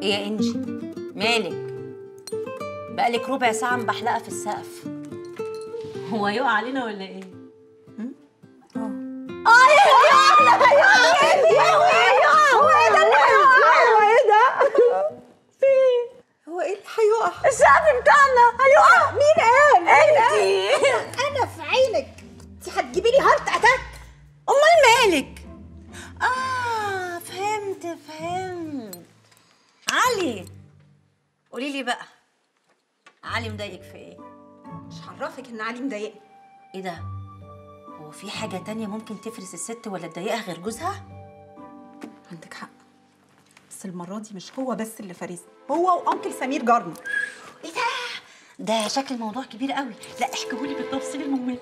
ايه يا انجي مالك بقالك ربع ساعه مبحلقه في السقف هو هيقع علينا ولا ايه هو ايه اللي هيقع؟ السقف بتاعنا هيقع مين قال؟ انتي انا في عينك انت هتجيبي لي هارت اتاك امال مالك اه فهمت فهمت علي قولي لي بقى علي مضايقك في ايه مش هعرفك ان علي مضايقني ايه ده هو في حاجه تانية ممكن تفرس الست ولا تضايقها غير جوزها عندك حق بس المره دي مش هو بس اللي فارسني هو وانكل سمير جارنا ايه ده ده شكل الموضوع كبير قوي لا احكيهولي بالتفصيل الممل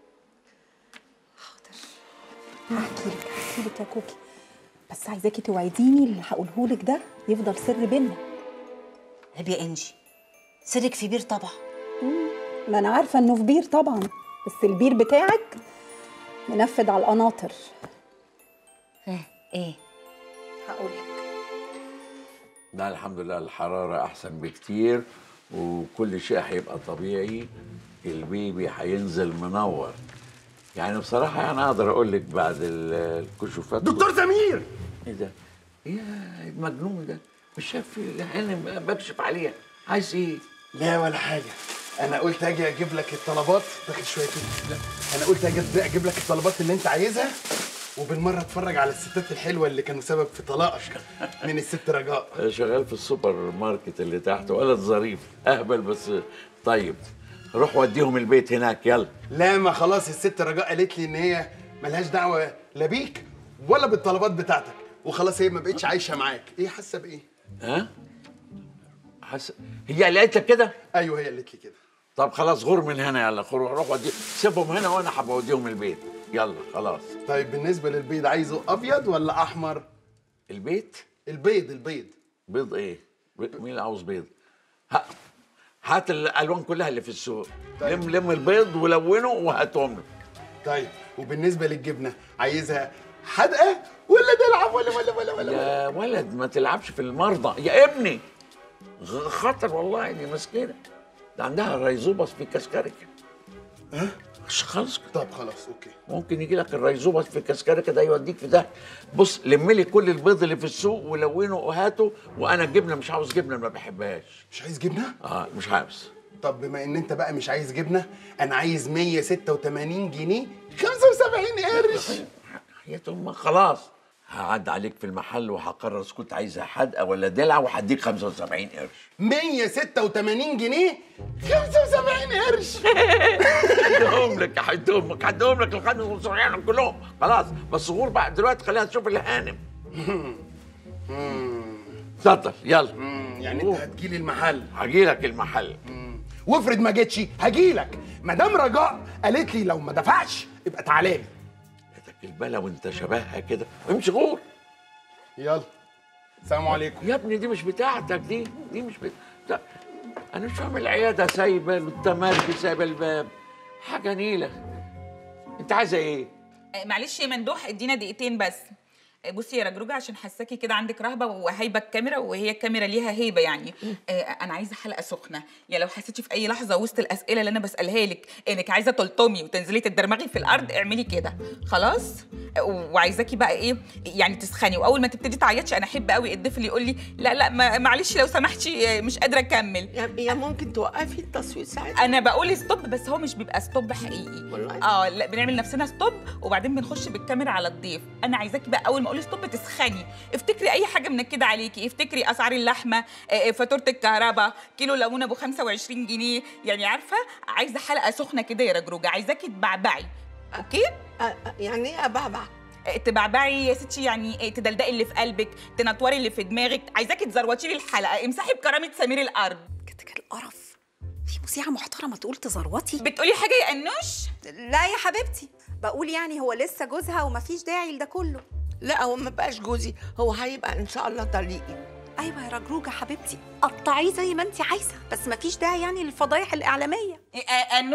هحكي لك هحكي لك يا كوكي بس عايزاكي توعديني اللي هقوله لك ده يفضل سر بينا عيب يا انجي سرك في بير طبعا ما انا عارفه انه في بير طبعا بس البير بتاعك منفذ على القناطر ها ايه هقول لك لا الحمد لله الحرارة أحسن بكتير وكل شيء هيبقى طبيعي البيبي هينزل منور يعني بصراحة يعني أقدر أقول لك بعد ال- الكشوفات دكتور سمير إيه ده؟ إيه يا المجنون ده؟ مش شايف العين بكشف عليها عايز إيه؟ لا ولا حاجه انا قلت اجي اجيب لك الطلبات تاخد شويه كده لا انا قلت اجي اجيب لك الطلبات اللي انت عايزها وبالمره اتفرج على الستات الحلوه اللي كانوا سبب في طلاقك من الست رجاء شغال في السوبر ماركت اللي تحت ولد ظريف أهبل بس طيب روح وديهم البيت هناك يلا لا ما خلاص الست رجاء قالت لي ان هي ملهاش دعوه لا بيك ولا بالطلبات بتاعتك وخلاص هي ما بقتش عايشه معاك ايه حاسه بايه ها؟ حس... هي اللي قالت لك كده؟ ايوه هي قالت لي كده طب خلاص غور من هنا يلا خور روح ودي سيبهم هنا وانا هبقى اوديهم البيت يلا خلاص طيب بالنسبه للبيض عايزه ابيض ولا احمر البيت البيض البيض بيض ايه بيض- مين اللي عاوز بيض ه- هات الالوان كلها اللي في السوق طيب. لم لم البيض ولونه وهاتهم له طيب وبالنسبه للجبنه عايزها حدقه ولا تلعب ولا ولا ولا ولا, ولا. يا ولد ما تلعبش في المرضى يا ابني غ- خطر والله دي مسكينه ده عندها ريزوبس في كسكركه ها مش خالص كده. طب خلاص اوكي ممكن يجي لك الريزوبس في كسكركه ده يوديك في ده بص لم لي كل البيض اللي في السوق ولونه وهاته وانا الجبنه مش عاوز جبنه ما بحبهاش مش عايز جبنه اه مش عاوز طب بما ان انت بقى مش عايز جبنه انا عايز 186 جنيه 75 قرش يا امك خلاص هعد عليك في المحل وهقرر اذا كنت عايزها حدقه ولا دلع وهديك 75 قرش 186 جنيه 75 قرش هديهم لك هديهم لك هديهم لك ال 75 كلهم خلاص بس غور بقى دلوقتي خلينا نشوف الهانم اتفضل يلا مم، يعني انت هتجيلي المحل هجي لك المحل وافرض ما جيتش هجيلك مدام رجاء قالت لي لو ما دفعش يبقى تعالى لي يا البلا وانت شبهها كده امشي غور يلا السلام عليكم يا ابني دي مش بتاعتك دي دي مش بتاعتك انا مش فاهم العياده سايبه والتمرجي سايبه الباب حاجه نيله انت عايزه ايه آه، معلش يا مندوح ادينا دقيقتين بس آه، بصي يا رجروجة عشان حساكي كده عندك رهبه وهيبه الكاميرا وهي الكاميرا ليها هيبه يعني آه، انا عايزه حلقه سخنه يعني لو حسيتي في اي لحظه وسط الاسئله اللي انا بسالها لك انك عايزه تلطمي وتنزلي تتدرمغي في الارض اعملي كده خلاص آه، وعايزاكي بقى ايه يعني تسخني واول ما تبتدي تعيطش انا احب قوي الضيف اللي يقول لي لا لا ما- معلش لو سمحتي آه، مش قادره اكمل يا يا ممكن توقفي التصوير ساعتها انا بقول ستوب بس هو مش بيبقى ستوب حقيقي والله؟ اه لا بنعمل نفسنا ستوب وبعدين بنخش بالكاميرا على الضيف انا عايزاكي بقى اول ما اقول ستوب تسخني افتكري اي حاجه منكده عليكي افتكري اسعار اللحمه آه، آه، فاتوره الكهرباء كيلو ليمون ابو 25 جنيه يعني عارفه عايزه حلقه سخنه كده يا رجروجه عايزاكي تبعبعي اوكي أ- أ- يعني ايه ابعبع آه، تبعبعي يا ستي يعني آه، تدلدقي اللي في قلبك تنطوري اللي في دماغك عايزاكي تزروتي لي الحلقه امسحي بكرامه سمير الارض كتك القرف في مذيعه محترمه تقول تزروتي بتقولي حاجه يا انوش لا يا حبيبتي بقول يعني هو لسه جوزها ومفيش داعي لده كله لا هو ما بقاش جوزي هو هيبقى ان شاء الله طليقي ايوه يا رجروجه حبيبتي قطعيه زي ما انت عايزه بس مفيش داعي يعني للفضايح الاعلاميه آه، انوش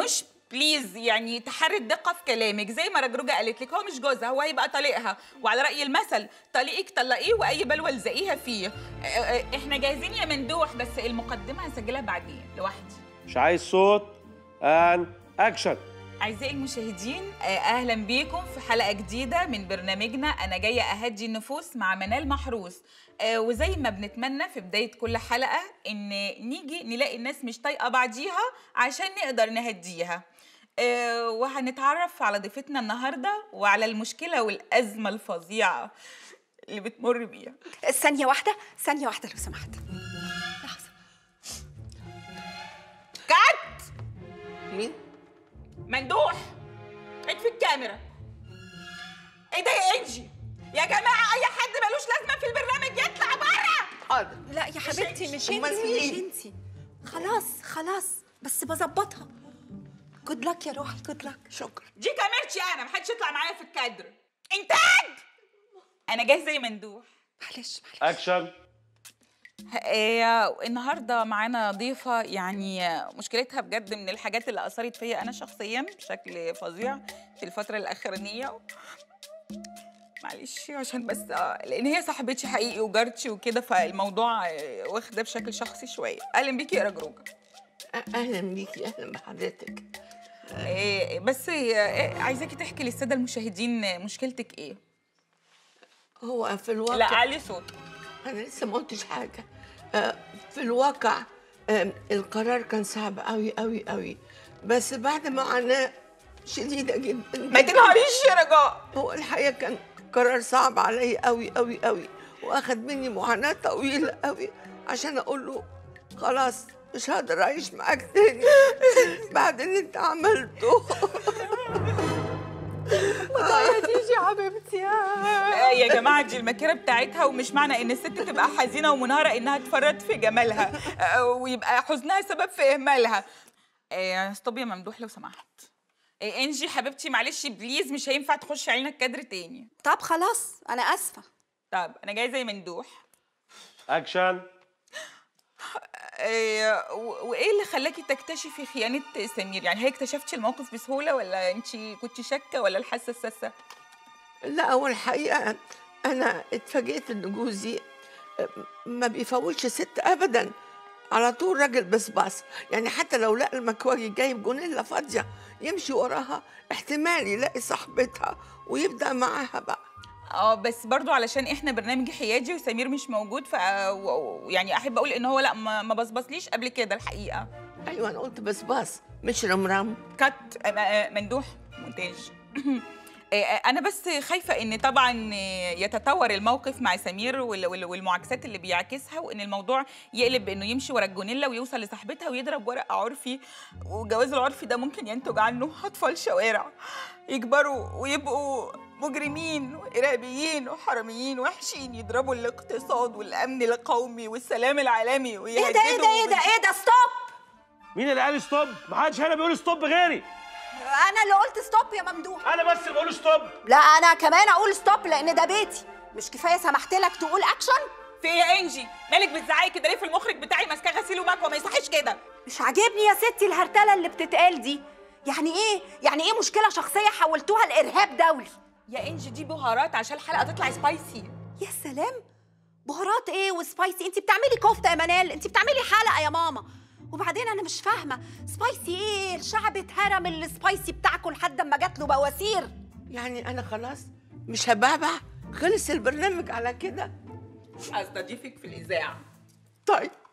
بليز يعني تحري الدقه في كلامك زي ما رجرجه قالت لك هو مش جوزها هو هيبقى طليقها وعلى راي المثل طليقك طلقيه واي بلوه الزقيها فيه آه، آه، احنا جاهزين يا مندوح بس المقدمه هسجلها بعدين لوحدي مش عايز صوت ان اكشن أعزائي المشاهدين آه، أهلا بيكم في حلقة جديدة من برنامجنا أنا جاية أهدي النفوس مع منال محروس آه، وزي ما بنتمنى في بداية كل حلقة إن نيجي نلاقي الناس مش طايقة بعضيها عشان نقدر نهديها آه، وهنتعرف على ضيفتنا النهاردة وعلى المشكلة والأزمة الفظيعة اللي بتمر بيها ثانية واحدة ثانية واحدة لو سمحت لحظة كات مين؟ مندوح اطفي الكاميرا ايه ده يا انجي يا جماعه اي حد ملوش لازمه في البرنامج يطلع بره حاضر لا يا حبيبتي مش أمال انتي مين؟ مش انتي خلاص خلاص بس بظبطها جود لك يا روحي جود لك شكرا دي كاميرتي انا محدش يطلع معايا في الكادر انتاج انا جاهزه يا مندوح معلش معلش اكشن إيه النهارده معانا ضيفه يعني مشكلتها بجد من الحاجات اللي اثرت فيا انا شخصيا بشكل فظيع في الفتره الاخرانيه معلش عشان بس آه، لان هي صاحبتي حقيقي وجارتي وكده فالموضوع آه، واخده بشكل شخصي شويه اهلا بيكي يا رجروجه أ- اهلا بيكي اهلا بحضرتك إيه بس آه، عايزاكي تحكي للساده المشاهدين مشكلتك ايه هو في الواقع لا علي صوت انا لسه ما قلتش حاجه آه، في الواقع آم، القرار كان صعب قوي قوي قوي بس بعد معاناه شديده جدا ما تنهاريش يا رجاء هو الحقيقه كان قرار صعب عليا قوي قوي قوي واخد مني معاناه طويله قوي عشان اقول له خلاص مش هقدر اعيش معاك تاني بعد اللي انت عملته تعيطيش يا حبيبتي آه يا جماعة دي المكيرة بتاعتها ومش معنى إن الست تبقى حزينة ومنهارة إنها تفرط في جمالها آه ويبقى حزنها سبب في إهمالها آه ستوب يا ممدوح لو سمحت آه إنجي حبيبتي معلش بليز مش هينفع تخش علينا الكادر تاني طب خلاص انا اسفة طب أنا جاية زي مندوح اكشن آه و- وإيه اللي خلاكي تكتشفي خيانة سمير يعني هي اكتشفتي الموقف بسهولة ولا أنت كنت شاكة ولا الحاسة الساسة لا هو الحقيقة أنا اتفاجئت إن جوزي ما بيفوتش ست أبدا على طول راجل بصباص يعني حتى لو لقى المكواجي جايب جونيلا فاضية يمشي وراها احتمال يلاقي صاحبتها ويبدأ معاها بقى اه بس برضو علشان احنا برنامج حيادي وسمير مش موجود ف و- و- يعني احب اقول ان هو لا ما ما بصبصليش قبل كده الحقيقه أيوة أنا قلت بصباص مش رمرام كات آه، آه، مندوح مونتاج آه، آه، انا بس خايفه ان طبعا آه، يتطور الموقف مع سمير وال- وال- والمعاكسات اللي بيعكسها وان الموضوع يقلب بانه يمشي ورا الجونيلا ويوصل لصاحبتها ويضرب ورق عرفي والجواز العرفي ده ممكن ينتج عنه اطفال شوارع يكبروا ويبقوا مجرمين وارهابيين وحراميين وحشين يضربوا الاقتصاد والامن القومي والسلام العالمي ايه ويهددوا ده ايه ده ايه ده ايه ده ستوب مين اللي قال ستوب محدش هنا بيقول ستوب غيري انا اللي قلت ستوب يا ممدوح انا بس اللي بقول ستوب لا انا كمان اقول ستوب لان ده بيتي مش كفايه سمحت لك تقول اكشن في ايه يا انجي مالك بتزعقي كده ليه في المخرج بتاعي ماسكاه غسيل ومكوى ما يصحيش كده مش عاجبني يا ستي الهرتله اللي بتتقال دي يعني ايه يعني ايه مشكله شخصيه حولتوها لارهاب دولي يا انجي دي بهارات عشان الحلقه تطلع سبايسي يا سلام بهارات ايه وسبايسي انت بتعملي كفته يا منال انت بتعملي حلقه يا ماما وبعدين انا مش فاهمه سبايسي ايه الشعب اتهرم السبايسي بتاعكم لحد ما جات له بواسير يعني أنا خلاص مش هبعبع خلص البرنامج على كده استضيفك في الاذاعه طيب